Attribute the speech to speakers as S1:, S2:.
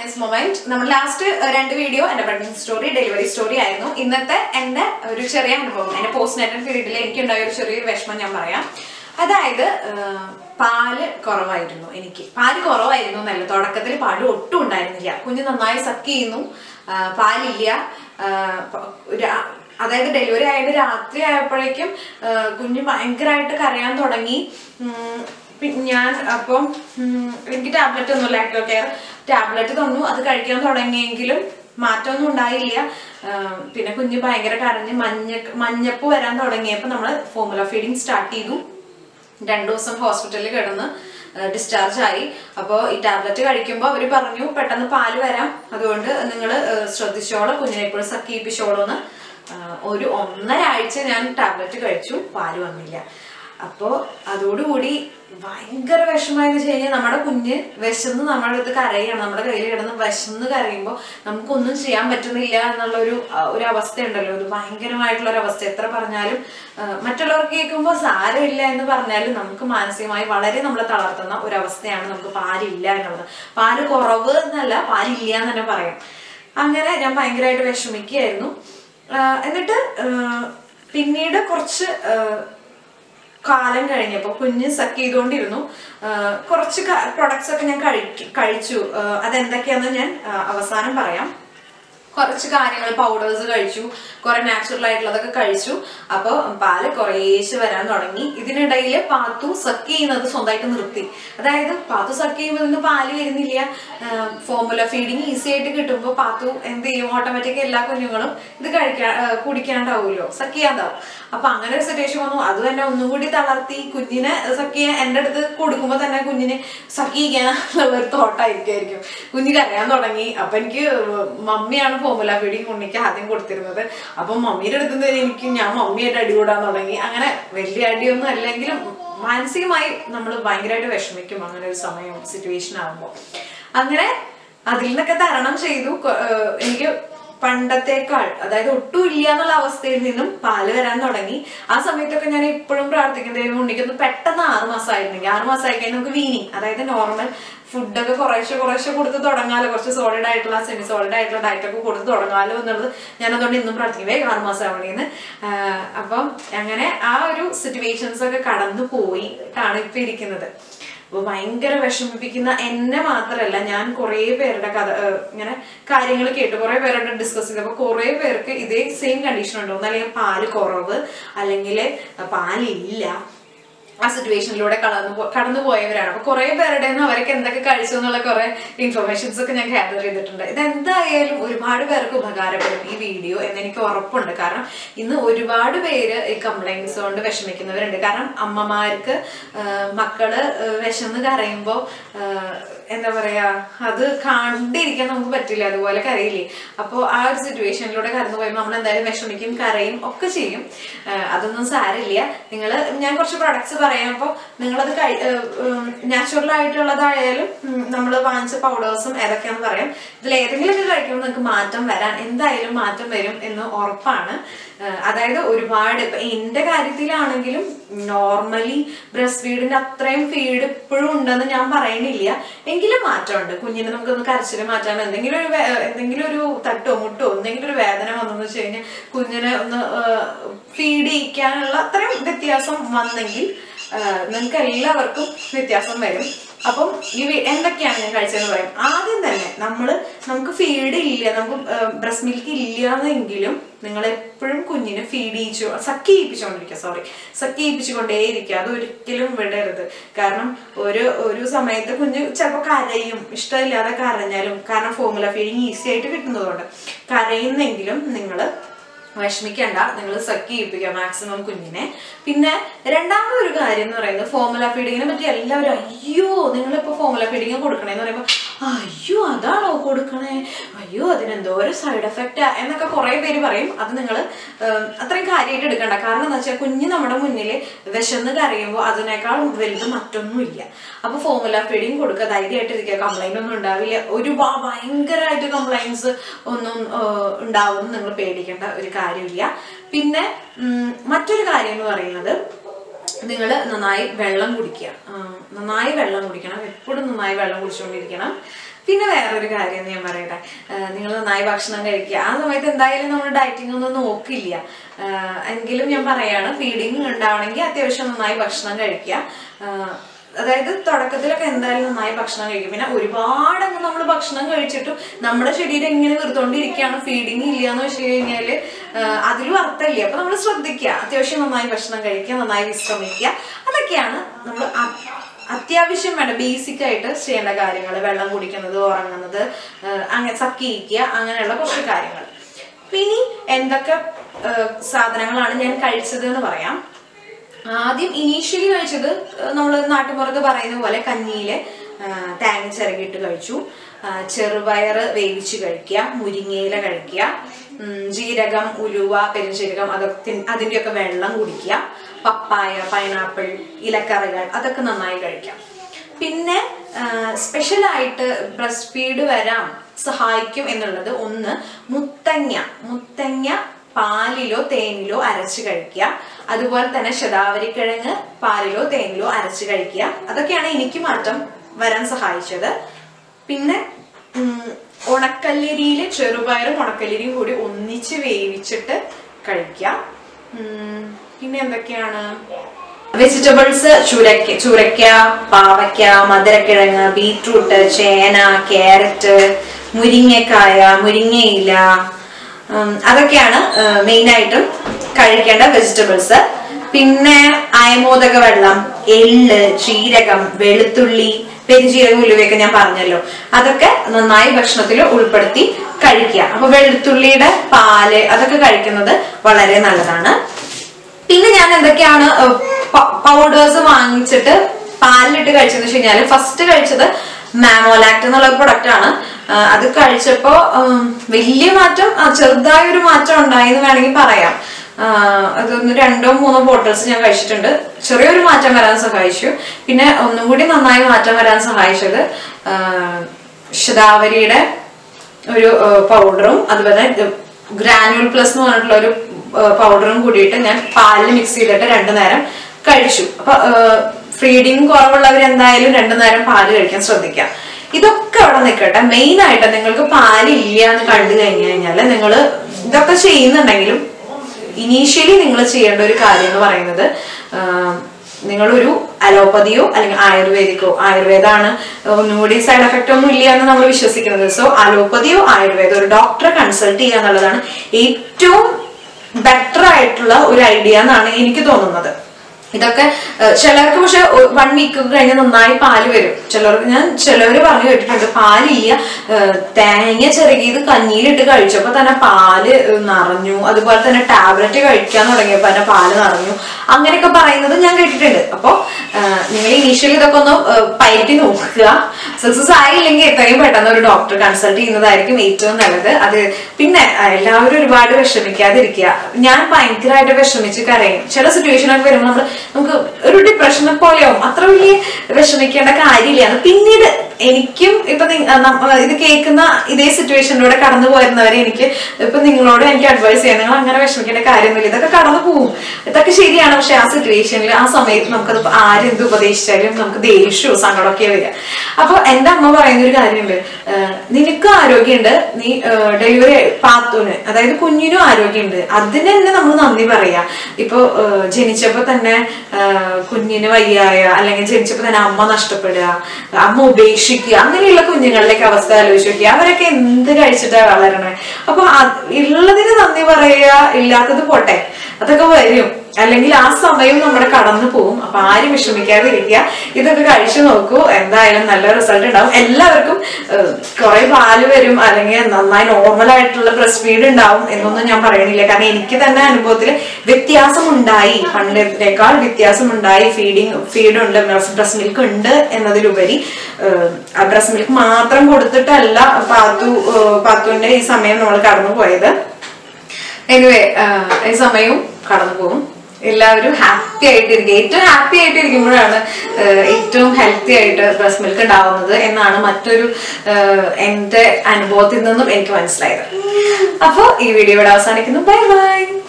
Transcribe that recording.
S1: happiness moment നമ്മൾ last രണ്ട് video എന്റെ പ്രഗ്നൻസി സ്റ്റോറി ഡെലിവറി സ്റ്റോറി ആയിരുന്നു ഇന്നത്തെ എന്റെ ഒരു ചെറിയ അനുഭവം എന്റെ പോസ്റ്റ് നേറ്റൽ പീരീഡിൽ എനിക്കുണ്ടായ ഒരു ചെറിയൊരു വിഷമം ഞാൻ പറയാം അതായത് ആ, പാല് കുറവായിരുന്നു എനിക്ക് പാല് കുറവായിരുന്നു എന്നല്ല തുടക്കത്തിൽ പാല് ഒട്ടും ഉണ്ടായിരുന്നില്ല കുഞ്ഞ് നന്നായി സക്ക് ചെയ്യുന്നു ആ, പാലില്ല ആ, പ- രാ- അതായത് ഡെലിവറി ആയിട്ട് രാത്രി ആയപ്പോഴേക്കും ആ, കുഞ്ഞ് ഭയങ്കരമായിട്ട് കരയാൻ തുടങ്ങി ഉം, പി- ഞാൻ അപ്പം ഉം, എനിക്ക് ടാബ്ലറ്റ് ഒന്നും ലാക്ടോ കെയർ ടാബ്ലറ്റ് തന്നു അത് കഴിക്കാൻ തുടങ്ങിയെങ്കിലും മാറ്റമൊന്നും ഉണ്ടായില്ല ആ, പിന്നെ കുഞ്ഞ് ഭയങ്കര കരഞ്ഞ് മഞ്ഞ മഞ്ഞപ്പ് വരാൻ തുടങ്ങിയപ്പോൾ നമ്മൾ ഫോമുല ഫീഡിങ് സ്റ്റാർട്ട് ചെയ്തു രണ്ടു ദിവസം ഹോസ്പിറ്റലിൽ കിടന്ന് ഡിസ്ചാർജ് ആയി അപ്പോൾ ഈ ടാബ്ലറ്റ് കഴിക്കുമ്പോൾ അവർ പറഞ്ഞു പെട്ടെന്ന് പാല് വരാം അതുകൊണ്ട് നിങ്ങൾ ശ്രദ്ധിച്ചോളൂ കുഞ്ഞിനെ എപ്പോഴും സക്കീപ്പിച്ചോളൂ എന്ന് ആ, ഒരു ഒന്നര ആഴ്ച ഞാൻ ടാബ്ലറ്റ് കഴിച്ചു പാല് വന്നില്ല അപ്പോൾ അതോടുകൂടി ഭയങ്കര വിഷമമായെന്ന് വെച്ച് കഴിഞ്ഞാൽ നമ്മുടെ കുഞ്ഞ് വിശന്ന് നമ്മുടെ അടുത്ത് കരയാണ് നമ്മുടെ കയ്യിൽ കിടന്ന് വിശന്ന് കരയുമ്പോൾ നമുക്കൊന്നും ചെയ്യാൻ പറ്റുന്നില്ല എന്നുള്ള ഒരു ആ, ഒരു അവസ്ഥ ഉണ്ടല്ലോ ഒരു ഭയങ്കരമായിട്ടുള്ള ഒരു അവസ്ഥ എത്ര പറഞ്ഞാലും ആ, മറ്റുള്ളവർക്ക് കേൾക്കുമ്പോൾ സാരമില്ല എന്ന് പറഞ്ഞാലും നമുക്ക് മാനസികമായി വളരെ നമ്മളെ തളർത്തുന്ന ഒരു അവസ്ഥയാണ് നമുക്ക് പാലില്ല എന്നുള്ളത് പാല് കുറവ് എന്നല്ല പാലില്ല എന്ന് തന്നെ പറയാം അങ്ങനെ ഞാൻ ഭയങ്കരമായിട്ട് വിഷമിക്കുകയായിരുന്നു ആ, എന്നിട്ട് ആ, പിന്നീട് കുറച്ച് ആ, കാലം കഴിഞ്ഞപ്പോൾ കുഞ്ഞ് സക്ക് ചെയ്തുകൊണ്ടിരുന്നു ആ, കുറച്ച് പ്രൊഡക്ട്സ് ഒക്കെ ഞാൻ കഴിച്ചു കഴിച്ചു ആ, അതെന്തൊക്കെയാന്ന് ഞാൻ ആ, അവസാനം പറയാം കുറച്ച് കാര്യങ്ങൾ പൗഡേഴ്സ് കഴിച്ചു കുറെ നാച്ചുറൽ ആയിട്ടുള്ളതൊക്കെ കഴിച്ചു അപ്പോൾ പാല് കുറേശ്ശെ വരാൻ തുടങ്ങി ഇതിനിടയിൽ പാത്തു സക്ക് ചെയ്യുന്നത് സ്വന്തമായിട്ട് നിർത്തി അതായത് പാത്തു സക്ക് ചെയ്യുമ്പോൾ നിന്ന് പാല് വരുന്നില്ല ഫോമുല ഫീഡിങ് ഈസി ആയിട്ട് കിട്ടുമ്പോൾ പാത്തു എന്ത് ചെയ്യും ഓട്ടോമാറ്റിക് എല്ലാ കുഞ്ഞുങ്ങളും ഇത് കഴിക്കാൻ ആ, കുടിക്കാണ്ടാവുമല്ലോ സക്ക് ചെയ്യാണ്ടാവും അപ്പൊ അങ്ങനെ ഒരു സിറ്റുവേഷൻ വന്നു അത് തന്നെ ഒന്നും കൂടി തളർത്തി കുഞ്ഞിനെ സക്ക് ചെയ്യാൻ എൻ്റെ അടുത്ത് കൊടുക്കുമ്പോൾ തന്നെ കുഞ്ഞിന് സക്ക് ചെയ്യാനുള്ള ഒരു തോട്ടായിരിക്കും കുഞ്ഞ് കരയാൻ തുടങ്ങി അപ്പൊ എനിക്ക് മമ്മിയാണ് ഫോമുല ഫീഡിങ് ഉണ്ണിക്ക് ആദ്യം കൊടുത്തിരുന്നത് അപ്പൊ മമ്മിയുടെ അടുത്ത് നിന്ന് എനിക്ക് ഞാൻ മമ്മിയായിട്ട് അടി കൂടാൻ തുടങ്ങി അങ്ങനെ വലിയ അടിയൊന്നും അല്ലെങ്കിലും മാനസികമായി നമ്മൾ ഭയങ്കരമായിട്ട് വിഷമിക്കും അങ്ങനെ ഒരു സമയം സിറ്റുവേഷൻ ആകുമ്പോൾ അങ്ങനെ അതിൽ നിന്നൊക്കെ തരണം ചെയ്തു കൊ- ഏഹ് എനിക്ക് പണ്ടത്തേക്കാൾ അതായത് ഒട്ടും ഇല്ല എന്നുള്ള അവസ്ഥയിൽ നിന്നും പാല് വരാൻ തുടങ്ങി ആ സമയത്തൊക്കെ ഞാൻ ഇപ്പോഴും പ്രാർത്ഥിക്കും ദൈവം ഉണ്ണിക്കൊന്ന് പെട്ടെന്ന് ആറ് മാസമായിരുന്നെങ്കിൽ ആറ് മാസമായി കഴിഞ്ഞാൽ നമുക്ക് വീനിങ് അതായത് നോർമൽ ഫുഡൊക്കെ കുറേശ്ശെ കുറേശ്ശെ കൊടുത്ത് തുടങ്ങാലോ കുറച്ച് സോളിഡ് ആയിട്ടുള്ള സെമി സോളിഡ് ആയിട്ടുള്ള ഡയറ്റ് ഒക്കെ കൊടുത്ത് തുടങ്ങാലോ എന്നുള്ളത് ഞാൻ അതുകൊണ്ട് ഇന്നും പ്രാർത്ഥിക്കും വേഗം ആറ് മാസം ആവണേന്ന് ആഹ് അപ്പം അങ്ങനെ ആ ഒരു സിറ്റുവേഷൻസ് ഒക്കെ കടന്നു പോയിട്ടാണ് ഇപ്പൊ ഇരിക്കുന്നത് അപ്പൊ ഭയങ്കര വിഷമിപ്പിക്കുന്ന എന്നെ മാത്രമല്ല ഞാൻ കുറേ പേരുടെ കഥ ഏഹ് ഇങ്ങനെ കാര്യങ്ങൾ കേട്ടു കുറേ പേരോട് ഡിസ്കസ് ചെയ്തപ്പോൾ കുറേ പേർക്ക് ഇതേ സെയിം കണ്ടീഷൻ ഉണ്ടോ അല്ലെങ്കിൽ പാല് കുറവ് അല്ലെങ്കിൽ പാലില്ല ആ സിറ്റുവേഷനിലൂടെ കടന്നു പോ- കടന്നു പോയവരാണ് അപ്പൊ കുറെ പേരുടെ നിന്ന് അവരൊക്കെ എന്തൊക്കെ കഴിച്ചു എന്നുള്ള കുറെ ഇൻഫർമേഷൻസ് ഒക്കെ ഞാൻ ഗ്യാദർ ചെയ്തിട്ടുണ്ട് ഇത് എന്തായാലും ഒരുപാട് പേർക്ക് ഉപകാരപ്പെടും ഈ വീഡിയോ എന്ന് എനിക്ക് ഉറപ്പുണ്ട് കാരണം ഇന്ന് ഒരുപാട് പേര് ഈ കംപ്ലൈൻസ് കൊണ്ട് വിഷമിക്കുന്നവരുണ്ട് കാരണം അമ്മമാർക്ക് ആ, മക്കള് ആ, വിശന്ന് കരയുമ്പോൾ എന്താ പറയാ അത് കണ്ടിരിക്കാൻ നമുക്ക് പറ്റില്ല അതുപോലെ കരയില്ലേ അപ്പോൾ ആ ഒരു സിറ്റുവേഷനിലൂടെ കടന്നു പോയപ്പോൾ നമ്മൾ എന്തായാലും വിഷമിക്കും കരയും ഒക്കെ ചെയ്യും ആ, അതൊന്നും സാരില്ല നിങ്ങൾ ഞാൻ കുറച്ച് പ്രൊഡക്ട്സ് പറയാം അപ്പോൾ നിങ്ങളത് കഴി നാച്ചുറൽ ആയിട്ടുള്ളതായാലും നമ്മൾ വാങ്ങിച്ച പൗഡേഴ്സും ഏതൊക്കെയാണെന്ന് പറയാം ഇതിൽ ഏതെങ്കിലും ഒക്കെ കഴിക്കുമ്പോൾ നിങ്ങൾക്ക് മാറ്റം വരാൻ എന്തായാലും മാറ്റം വരും എന്ന് ഉറപ്പാണ് ആ, അതായത് ഒരുപാട് ഇപ്പൊ എന്റെ കാര്യത്തിലാണെങ്കിലും നോർമലി ബ്രസ്റ്റ് ഫീഡിന്റെ അത്രയും ഫീഡ് ഇപ്പോഴും ഉണ്ടെന്ന് ഞാൻ പറയണില്ല എങ്കിലും മാറ്റമുണ്ട് കുഞ്ഞിനെ നമുക്കൊന്ന് കരച്ചിൽ മാറ്റാൻ എന്തെങ്കിലും ഒരു വേ- എന്തെങ്കിലും ഒരു തട്ടോ മുട്ടോ എന്തെങ്കിലും ഒരു വേദന വന്നെന്ന് വെച്ച് കഴിഞ്ഞാൽ കുഞ്ഞിനെ ഒന്ന് ഫീഡ് ചെയ്യിക്കാനുള്ള അത്രയും വ്യത്യാസം വന്നെങ്കിൽ നിങ്ങൾക്ക് എല്ലാവർക്കും വ്യത്യാസം വരും അപ്പം ഈ വി- എന്തൊക്കെയാണ് ഞാൻ കഴിച്ചതെന്ന് പറയും ആദ്യം തന്നെ നമ്മൾ നമുക്ക് ഫീഡ് ഇല്ല നമുക്ക് ബ്രസ്റ്റ് മിൽക്ക് ഇല്ലാന്നെങ്കിലും നിങ്ങൾ എപ്പോഴും കുഞ്ഞിനെ ഫീഡ് ചെയ്യിച്ചു സക്കി ചെയ്യിപ്പിച്ചുകൊണ്ടിരിക്കുക സോറി സക്കി ചെയ്യിപ്പിച്ചുകൊണ്ടേയിരിക്കുക അത് ഒരിക്കലും വിടരുത് കാരണം ഒരു ഒരു സമയത്ത് കുഞ്ഞ് ചിലപ്പോൾ കരയും ഇഷ്ടമില്ലാതെ കരഞ്ഞാലും കാരണം ഫോമുല ഫീഡിങ് ഈസി ആയിട്ട് കിട്ടുന്നതുകൊണ്ട് കരയുന്നെങ്കിലും നിങ്ങൾ വിഷമിക്കണ്ട നിങ്ങൾ സക്ക് ചെയ്യിപ്പിക്കുക മാക്സിമം കുഞ്ഞിനെ പിന്നെ രണ്ടാമത് ഒരു കാര്യം എന്ന് പറയുന്നത് ഫോമുല ഫീഡിങ്ങിനെ പറ്റി എല്ലാവരും അയ്യോ നിങ്ങളിപ്പോ ഫോമുല ഫീഡിങ് കൊടുക്കണേന്ന് പറയുമ്പോൾ അയ്യോ അതാണോ കൊടുക്കണേ അയ്യോ അതിനെന്തോ ഒരു സൈഡ് എഫക്റ്റ് എന്നൊക്കെ കുറെ പേര് പറയും അത് നിങ്ങൾ അത്രയും കാര്യമായിട്ട് എടുക്കണ്ട കാരണം എന്താ വെച്ചാൽ കുഞ്ഞ് നമ്മുടെ മുന്നിൽ വിശന്ന് കരയുമ്പോൾ അതിനേക്കാൾ വലുത് മറ്റൊന്നുമില്ല അപ്പൊ ഫോമുല ഫീഡിങ് കൊടുക്കുക ധൈര്യമായിട്ട് ഇരിക്കുക കംപ്ലൈന്റ് ഒന്നും ഉണ്ടാവില്ല ഒരു ഭ- ഭയങ്കരമായിട്ട് കംപ്ലൈൻസ് ഒന്നും ഉണ്ടാവും നിങ്ങൾ പേടിക്കേണ്ട ഒരു കാര്യമില്ല പിന്നെ ഉം, മറ്റൊരു കാര്യം എന്ന് പറയുന്നത് നിങ്ങൾ നന്നായി വെള്ളം കുടിക്കുക ആ, നന്നായി വെള്ളം കുടിക്കണം എപ്പോഴും നന്നായി വെള്ളം കുടിച്ചുകൊണ്ടിരിക്കണം പിന്നെ വേറൊരു കാര്യം ഞാൻ പറയട്ടെ നിങ്ങൾ നന്നായി ഭക്ഷണം കഴിക്കുക ആ സമയത്ത് എന്തായാലും നമ്മൾ ഡയറ്റിംഗ് ഒന്നും നോക്കില്ല ആ, എങ്കിലും ഞാൻ പറയാണ് ഫീഡിങ് ഉണ്ടാവണമെങ്കിൽ അത്യാവശ്യം നന്നായി ഭക്ഷണം കഴിക്കുക ആ, അതായത് തുടക്കത്തിലൊക്കെ എന്തായാലും നന്നായി ഭക്ഷണം കഴിക്കും പിന്നെ ഒരുപാട് അങ്ങ് നമ്മൾ ഭക്ഷണം കഴിച്ചിട്ടും നമ്മുടെ ശരീരം ഇങ്ങനെ വെറുത്തോണ്ടിരിക്കുകയാണ് ഫീഡിങ് ഇല്ല എന്ന് വെച്ച് കഴിഞ്ഞാല് ആഹ് അതിലും അർത്ഥമില്ല അപ്പൊ നമ്മൾ ശ്രദ്ധിക്കുക അത്യാവശ്യം നന്നായി ഭക്ഷണം കഴിക്കുക നന്നായി വിശ്രമിക്കുക അതൊക്കെയാണ് നമ്മൾ അത്യാവശ്യം വേണ്ട ബേസിക് ആയിട്ട് ചെയ്യേണ്ട കാര്യങ്ങൾ വെള്ളം കുടിക്കുന്നത് ഉറങ്ങുന്നത് ആഹ് അങ്ങനെ സക്കിയിക്കുക അങ്ങനെയുള്ള കുറച്ച് കാര്യങ്ങൾ പിന്നെ എന്തൊക്കെ ആഹ് സാധനങ്ങളാണ് ഞാൻ കഴിച്ചത് എന്ന് പറയാം ആദ്യം ഇനീഷ്യലി കഴിച്ചത് നമ്മൾ നാട്ടുപുറത്ത് പറയുന്ന പോലെ കഞ്ഞിയില് ആ, തേങ്ങ ചിരകിയിട്ട് കഴിച്ചു ആ, ചെറുപയറ് വേവിച്ച് കഴിക്കുക മുരിങ്ങയില കഴിക്കുക ഉം, ജീരകം ഉലുവ പെരുംജീരകം അതൊക്കെ അതിൻ്റെയൊക്കെ വെള്ളം കുടിക്കുക പപ്പായ പൈനാപ്പിൾ ഇലക്കറികൾ അതൊക്കെ നന്നായി കഴിക്കാം പിന്നെ സ്പെഷ്യലായിട്ട് ബ്രസ്റ്റ് ഫീഡ് വരാൻ സഹായിക്കും എന്നുള്ളത് ഒന്ന് മുത്തങ്ങ മുത്തങ്ങ പാലിലോ തേനിലോ അരച്ച് കഴിക്കുക അതുപോലെ തന്നെ ശതാവരിക്കിഴങ്ങ് പാലിലോ തേനിലോ അരച്ച് കഴിക്കുക അതൊക്കെയാണ് എനിക്ക് മാറ്റം വരാൻ സഹായിച്ചത് പിന്നെ ഉം, ഉണക്കല്ലരിയില് ചെറുപയറും ഉണക്കല്ലരിയും കൂടി ഒന്നിച്ച് വേവിച്ചിട്ട് കഴിക്കുക ഉം, പിന്നെ എന്തൊക്കെയാണ് വെജിറ്റബിൾസ് ചുരക്ക ചുരക്ക പാവയ്ക്ക മധുരക്കിഴങ്ങ് ബീട്രൂട്ട് ചേന ക്യാരറ്റ് മുരിങ്ങക്കായ മുരിങ്ങയില ഉം, അതൊക്കെയാണ് മെയിൻ ആയിട്ടും കഴിക്കേണ്ട വെജിറ്റബിൾസ് പിന്നെ അയമോദക വെള്ളം എള്ള് ജീരകം വെളുത്തുള്ളി പെരുജീരകം ഉലുവയൊക്കെ ഞാൻ പറഞ്ഞല്ലോ അതൊക്കെ നന്നായി ഭക്ഷണത്തിൽ ഉൾപ്പെടുത്തി കഴിക്കുക അപ്പൊ വെളുത്തുള്ളിയുടെ പാല് അതൊക്കെ കഴിക്കുന്നത് വളരെ നല്ലതാണ് പിന്നെ ഞാൻ എന്തൊക്കെയാണ് പൗഡേഴ്സ് വാങ്ങിച്ചിട്ട് പാലിലിട്ട് കഴിച്ചതെന്ന് വെച്ച് കഴിഞ്ഞാല് ഫസ്റ്റ് കഴിച്ചത് മാമോലാക്ട് എന്നുള്ള ഒരു പ്രൊഡക്റ്റ് ആണ് ആ, അത് കഴിച്ചപ്പോ ഉം, വലിയ മാറ്റം ആ, ചെറുതായൊരു മാറ്റം ഉണ്ടായി എന്ന് വേണമെങ്കിൽ പറയാം ആ, അതൊന്ന് രണ്ടോ മൂന്നോ ബോട്ടിൽസ് ഞാൻ കഴിച്ചിട്ടുണ്ട് ചെറിയൊരു മാറ്റം വരാൻ സഹായിച്ചു പിന്നെ ഒന്നും കൂടി നന്നായി മാറ്റം വരാൻ സഹായിച്ചത് ആ, ശതാവരിയുടെ ഒരു പൗഡറും അതുപോലെ ഗ്രാനുവൽ പ്ലസ് എന്ന് പറഞ്ഞിട്ടുള്ള ഒരു പൗഡറും കൂടിയിട്ട് ഞാൻ പാലിൽ മിക്സ് ചെയ്തിട്ട് രണ്ടു നേരം കഴിച്ചു അപ്പൊ ഫീഡിങ് കുറവുള്ളവർ എന്തായാലും രണ്ടു നേരം പാല് കഴിക്കാൻ ശ്രദ്ധിക്കാം ഇതൊക്കെ അവിടെ നിൽക്കട്ടെ മെയിൻ ആയിട്ട് നിങ്ങൾക്ക് പാലില്ല എന്ന് കണ്ടു കഴിഞ്ഞു കഴിഞ്ഞാൽ നിങ്ങൾ ഇതൊക്കെ ചെയ്യുന്നുണ്ടെങ്കിലും ഇനീഷ്യലി നിങ്ങൾ ചെയ്യേണ്ട ഒരു കാര്യം എന്ന് പറയുന്നത് ആഹ്, നിങ്ങളൊരു അലോപ്പതിയോ അല്ലെങ്കിൽ ആയുർവേദിക്കോ ആയുർവേദമാണ് ഒന്നുകൂടി സൈഡ് എഫക്റ്റ് ഒന്നും ഇല്ല എന്ന് നമ്മൾ വിശ്വസിക്കുന്നത് സോ അലോപ്പതിയോ ആയുർവേദോ ഒരു ഡോക്ടറെ കൺസൾട്ട് ചെയ്യുക എന്നുള്ളതാണ് ഏറ്റവും ബെറ്റർ ആയിട്ടുള്ള ഒരു ഐഡിയ എന്നാണ് എനിക്ക് തോന്നുന്നത് ഇതൊക്കെ ഏഹ്, ചിലർക്ക് പക്ഷെ വൺ വീക്ക് കഴിഞ്ഞ് നന്നായി പാല് വരും ചിലർക്ക് ഞാൻ ചിലവര് പറഞ്ഞു കേട്ടിട്ടുണ്ട് പാലില്ല ഏഹ്, തേങ്ങ ചിരകിയത് കഞ്ഞിയിലിട്ട് കഴിച്ചപ്പോ തന്നെ പാല് ഏഹ്, നിറഞ്ഞു അതുപോലെ തന്നെ ടാബ്ലറ്റ് കഴിക്കാൻ തുടങ്ങിയപ്പോ തന്നെ പാല് നിറഞ്ഞു അങ്ങനെയൊക്കെ പറയുന്നത് ഞാൻ കേട്ടിട്ടുണ്ട് അപ്പോ നിങ്ങൾ ഇനീഷ്യലി ഇതൊക്കെ ഒന്ന് ഏഹ്, പയറ്റി നോക്കുക സക്സസ് ആയില്ലെങ്കിൽ എത്രയും പെട്ടെന്ന് ഒരു ഡോക്ടർ കൺസൾട്ട് ചെയ്യുന്നതായിരിക്കും ഏറ്റവും നല്ലത് അത് പിന്നെ അഹ് എല്ലാവരും ഒരുപാട് വിഷമിക്കാതിരിക്കുക ഞാൻ ഭയങ്കരമായിട്ട് വിഷമിച്ച് കരയും ചില സിറ്റുവേഷനൊക്കെ വരുമ്പോൾ നമ്മൾ നമുക്ക് ഒരു ഡിപ്രഷനെ പോലെയാവും അത്ര വലിയ വിഷമിക്കേണ്ട കാര്യമില്ല പിന്നീട് എനിക്കും ഇപ്പൊ നി- അഹ് നമ്മ- ഇത് കേൾക്കുന്ന ഇതേ സിറ്റുവേഷനിലൂടെ കടന്നു പോയിരുന്നവരെ എനിക്ക് ഇപ്പൊ നിങ്ങളോട് എനിക്ക് അഡ്വൈസ് ചെയ്യാം നിങ്ങൾ അങ്ങനെ വിഷമിക്കേണ്ട കാര്യമൊന്നുമില്ല ഇതൊക്കെ കടന്നു പോകും ഇതൊക്കെ ശരിയാണ് പക്ഷെ ആ സിറ്റുവേഷനിൽ ആ സമയത്ത് നമുക്കത് ആരെന്ത് ഉപദേശിച്ചാലും നമുക്ക് ദേഷ്യവും സങ്കടമൊക്കെ വരിക അപ്പൊ എന്റെ അമ്മ പറയുന്ന ഒരു കാര്യമുണ്ട് ആഹ് നിനക്ക് ആരോഗ്യമുണ്ട് നീ ഡെലിവറി പാത്തൂന് അതായത് കുഞ്ഞിനും ആരോഗ്യമുണ്ട് അതിന് തന്നെ നമ്മൾ നന്ദി പറയാ ഇപ്പൊ ആഹ് ജനിച്ചപ്പോ തന്നെ ആഹ് കുഞ്ഞിന് വയ്യായ അല്ലെങ്കിൽ ജനിച്ചപ്പോ തന്നെ അമ്മ നഷ്ടപ്പെടുക അമ്മ ഉപേക്ഷിക്കുക അങ്ങനെയുള്ള കുഞ്ഞുങ്ങളുടെയൊക്കെ അവസ്ഥ ആലോചിച്ച് നോക്കി അവരൊക്കെ എന്ത് കഴിച്ചിട്ടാ വളരണേ അപ്പൊ അത് ഉള്ളതിന് നന്ദി പറയുക ഇല്ലാത്തത് പോട്ടെ അതൊക്കെ വരും അല്ലെങ്കിൽ ആ സമയം നമ്മുടെ കടന്നു പോകും അപ്പൊ ആരും വിഷമിക്കാതെ ഇരിക്കുക ഇതൊക്കെ കഴിച്ചു നോക്കൂ എന്തായാലും നല്ല റിസൾട്ട് ഉണ്ടാവും എല്ലാവർക്കും ഏഹ്, കുറെ പാല് വരും അല്ലെങ്കിൽ നന്നായി നോർമൽ ആയിട്ടുള്ള ബ്രസ്റ്റ് ഫീഡ് ഉണ്ടാവും എന്നൊന്നും ഞാൻ പറയണില്ല കാരണം എനിക്ക് തന്നെ അനുഭവത്തിൽ വ്യത്യാസം ഉണ്ടായി പണ്ടിനേക്കാൾ വ്യത്യാസം ഉണ്ടായി ഫീഡിങ് ഫീഡ് ഉണ്ട് ബ്രസ്റ്റ് മിൽക്ക് ഉണ്ട് എന്നതിലുപരി ഏഹ്, ആ ബ്രസ്റ്റ് മിൽക്ക് മാത്രം കൊടുത്തിട്ടല്ല പാത്തു ഏഹ്, പാത്തുവിന്റെ ഈ സമയം നമ്മൾ കടന്നു പോയത് എനിവേ ഈ സമയവും കടന്നു പോകും എല്ലാവരും ഹാപ്പി ആയിട്ടിരിക്കുക ഏറ്റവും ഹാപ്പി ആയിട്ടിരിക്കുമ്പോഴാണ് ആഹ് ഏറ്റവും ഹെൽത്തി ആയിട്ട് ബ്രസ്റ്റ് മിൽക്ക് ഉണ്ടാവുന്നത് എന്നാണ് മറ്റൊരു ആഹ് എന്റെ അനുഭവത്തിൽ നിന്നും എനിക്ക് മനസ്സിലായത് അപ്പോൾ ഈ വീഡിയോ ഇവിടെ അവസാനിക്കുന്നു ബൈ ബൈ